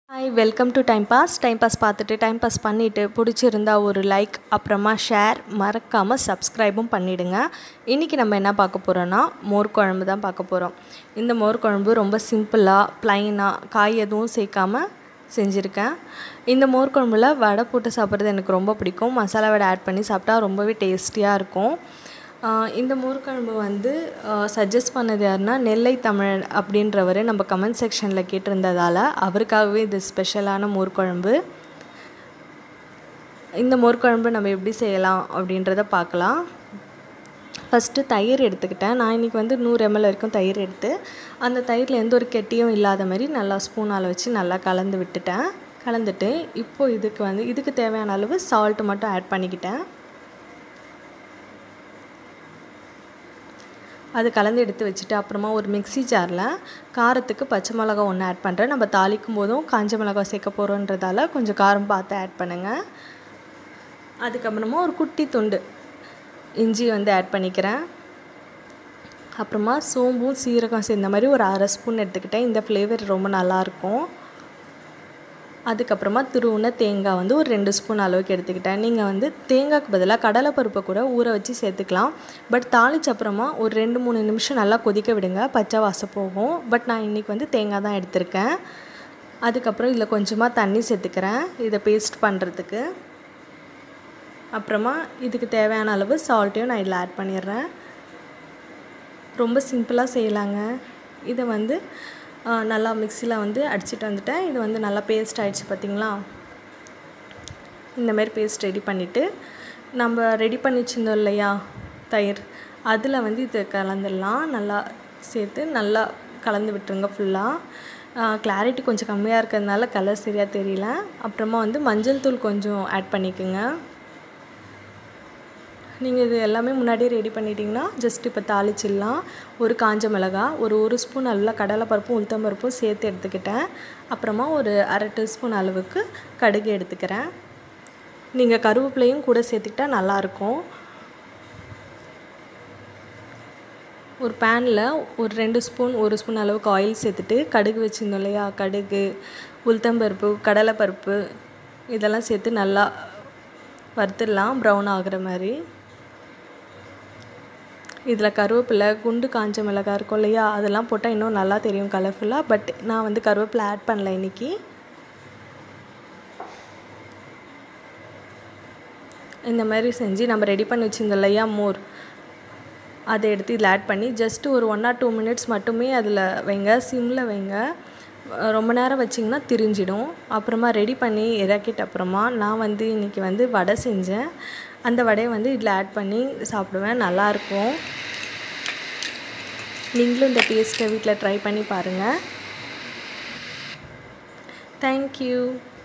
hi welcome to time pass time pass பார்த்துட்டு time pass பண்ணிவிட்டு பிடிச்சிருந்தா ஒரு லைக் அப்புறமா ஷேர் மறக்காமல் சப்ஸ்கிரைபும் பண்ணிவிடுங்க இன்றைக்கி நம்ம என்ன பார்க்க போகிறோன்னா மோர் குழம்பு தான் பார்க்க போகிறோம் இந்த மோர் குழம்பு ரொம்ப சிம்பிளாக ப்ளைனாக காய் எதுவும் சேர்க்காம செஞ்சுருக்கேன் இந்த மோர் குழம்புல வடை போட்டு சாப்பிட்றது எனக்கு ரொம்ப பிடிக்கும் மசாலா வடை ஆட் பண்ணி சாப்பிட்டா ரொம்பவே டேஸ்டியாக இருக்கும் ஆஹ் இந்த மோர் குழம்பு வந்து சஜஸ்ட் பண்ணது யாருன்னா நெல்லை தமிழ் அப்படின்றவர் நம்ம கமெண்ட் செக்ஷனில் கேட்டிருந்ததால் அவருக்காகவே இது ஸ்பெஷலான மோர் குழம்பு இந்த மோர் குழம்பு நம்ம எப்படி செய்யலாம் அப்படின்றத பார்க்கலாம் ஃபஸ்ட்டு தயிர் எடுத்துக்கிட்டேன் நான் இன்றைக்கி வந்து நூறு எம்எல் வரைக்கும் தயிர் எடுத்து அந்த தயிரில் எந்த ஒரு கெட்டியும் இல்லாத மாதிரி நல்லா ஸ்பூனால் வச்சு நல்லா கலந்து விட்டுட்டேன் கலந்துட்டு இப்போது இதுக்கு வந்து இதுக்கு தேவையான அளவு சால்ட்டு மட்டும் ஆட் பண்ணிக்கிட்டேன் அது கலந்து எடுத்து வச்சுட்டு அப்புறமா ஒரு மிக்ஸி ஜாரில் காரத்துக்கு பச்சை மிளகா ஒன்று ஆட் பண்ணுறேன் நம்ம தாளிக்கும் போதும் காஞ்ச மிளகா சேர்க்க போகிறோன்றதால கொஞ்சம் காரம் பார்த்து ஆட் பண்ணுங்கள் அதுக்கப்புறமா ஒரு குட்டி துண்டு இஞ்சி வந்து ஆட் பண்ணிக்கிறேன் அப்புறமா சோம்பும் சீரகம் சேர்ந்த மாதிரி ஒரு அரை ஸ்பூன் எடுத்துக்கிட்டேன் இந்த ஃப்ளேவர் ரொம்ப நல்லாயிருக்கும் அதுக்கப்புறமா துருவுன தேங்காய் வந்து ஒரு ரெண்டு ஸ்பூன் அளவுக்கு எடுத்துக்கிட்டேன் நீங்கள் வந்து தேங்காய்க்கு பதிலாக கடலைப்பருப்பை கூட ஊற வச்சு சேர்த்துக்கலாம் பட் தாளிச்ச அப்புறமா ஒரு ரெண்டு மூணு நிமிஷம் நல்லா கொதிக்க விடுங்க பச்சை வாசம் போகும் பட் நான் இன்றைக்கி வந்து தேங்காய் தான் எடுத்திருக்கேன் அதுக்கப்புறம் இதில் கொஞ்சமாக தண்ணி சேர்த்துக்கிறேன் இதை பேஸ்ட் பண்ணுறதுக்கு அப்புறமா இதுக்கு தேவையான அளவு சால்ட்டையும் நான் இதில் ஆட் பண்ணிடுறேன் ரொம்ப சிம்பிளாக செய்யலாங்க இதை வந்து நல்லா மிக்சியில் வந்து அடிச்சிட்டு வந்துட்டேன் இது வந்து நல்லா பேஸ்ட் ஆகிடுச்சு பார்த்திங்களா இந்தமாரி பேஸ்ட் ரெடி பண்ணிவிட்டு நம்ம ரெடி பண்ணி வச்சுருந்தோம் இல்லையா தயிர் அதில் வந்து இது கலந்துடலாம் நல்லா சேர்த்து நல்லா கலந்து விட்டுருங்க ஃபுல்லாக கிளாரிட்டி கொஞ்சம் கம்மியாக இருக்கிறதுனால கலர் சரியாக தெரியல அப்புறமா வந்து மஞ்சள் தூள் கொஞ்சம் ஆட் பண்ணிக்கோங்க நீங்கள் இது எல்லாமே முன்னாடியே ரெடி பண்ணிட்டீங்கன்னா ஜஸ்ட் இப்போ தாளிச்சிடலாம் ஒரு காஞ்ச மிளகா ஒரு ஒரு ஸ்பூன் அளவில் கடலைப்பருப்பும் உளுத்தம்பருப்பும் சேர்த்து எடுத்துக்கிட்டேன் அப்புறமா ஒரு அரை டீஸ்பூன் அளவுக்கு கடுகு எடுத்துக்கிறேன் நீங்கள் கருவேப்பிலையும் கூட சேர்த்துக்கிட்டா நல்லாயிருக்கும் ஒரு பேனில் ஒரு ரெண்டு ஸ்பூன் ஒரு ஸ்பூன் அளவுக்கு ஆயில் சேர்த்துட்டு கடுகு வச்சுருந்தோம் இல்லையா கடுகு உளுத்தம்பருப்பு கடலைப்பருப்பு இதெல்லாம் சேர்த்து நல்லா வறுத்துடலாம் ப்ரௌன் ஆகிற மாதிரி இதில் கருவேப்பிலை குண்டு காஞ்ச மிளகாய் இருக்கும் இல்லையா அதெல்லாம் போட்டால் இன்னும் நல்லா தெரியும் கலர்ஃபுல்லாக பட் நான் வந்து கருவேப்பிலை ஆட் பண்ணல இன்றைக்கி இந்த மாதிரி செஞ்சு நம்ம ரெடி பண்ணி வச்சுருந்தோம் இல்லையா மோர் அதை எடுத்து இதில் ஆட் பண்ணி ஜஸ்ட்டு ஒரு ஒன் ஆர் டூ மினிட்ஸ் மட்டுமே அதில் வைங்க சிம்மில் வைங்க ரொம்ப நேரம் வச்சிங்கன்னா திரிஞ்சிடும் அப்புறமா ரெடி பண்ணி இறக்கிட்ட அப்புறமா நான் வந்து இன்றைக்கி வந்து வடை செஞ்சேன் அந்த வடையை வந்து இதில் ஆட் பண்ணி சாப்பிடுவேன் நல்லாயிருக்கும் நீங்களும் இந்த டேஸ்ட்டை வீட்டில் ட்ரை பண்ணி பாருங்கள் தேங்க்யூ